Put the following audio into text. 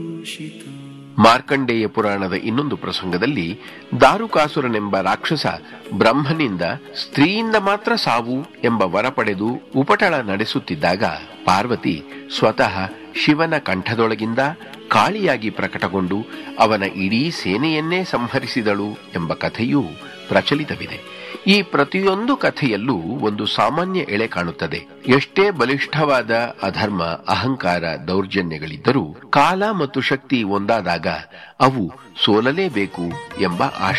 ಮಾರ್ಕಂಡೇಯ ಪುರಾಣದ ಇನ್ನೊಂದು ಪ್ರಸಂಗದಲ್ಲಿ ದಾರುಕಾಸುರನೆಂಬ ರಾಕ್ಷಸ ಬ್ರಹ್ಮನಿಂದ ಸ್ತ್ರೀಯಿಂದ ಮಾತ್ರ ಸಾವು ಎಂಬ ವರ ಪಡೆದು ಉಪಟಳ ನಡೆಸುತ್ತಿದ್ದಾಗ ಪಾರ್ವತಿ ಸ್ವತಃ ಶಿವನ ಕಂಠದೊಳಗಿಂದ ಕಾಳಿಯಾಗಿ ಪ್ರಕಟಗೊಂಡು ಅವನ ಇಡೀ ಸೇನೆಯನ್ನೇ ಸಂಹರಿಸಿದಳು ಎಂಬ ಕಥೆಯೂ ಪ್ರಚಲಿತವಿದೆ ಈ ಪ್ರತಿಯೊಂದು ಕಥೆಯಲ್ಲೂ ಒಂದು ಸಾಮಾನ್ಯ ಎಳೆ ಕಾಣುತ್ತದೆ ಎಷ್ಟೇ ಬಲಿಷ್ಠವಾದ ಅಧರ್ಮ ಅಹಂಕಾರ ದೌರ್ಜನ್ಯಗಳಿದ್ದರೂ ಕಾಲ ಮತ್ತು ಶಕ್ತಿ ಒಂದಾದಾಗ ಅವು ಸೋಲಲೇಬೇಕು ಎಂಬ ಆಶಯ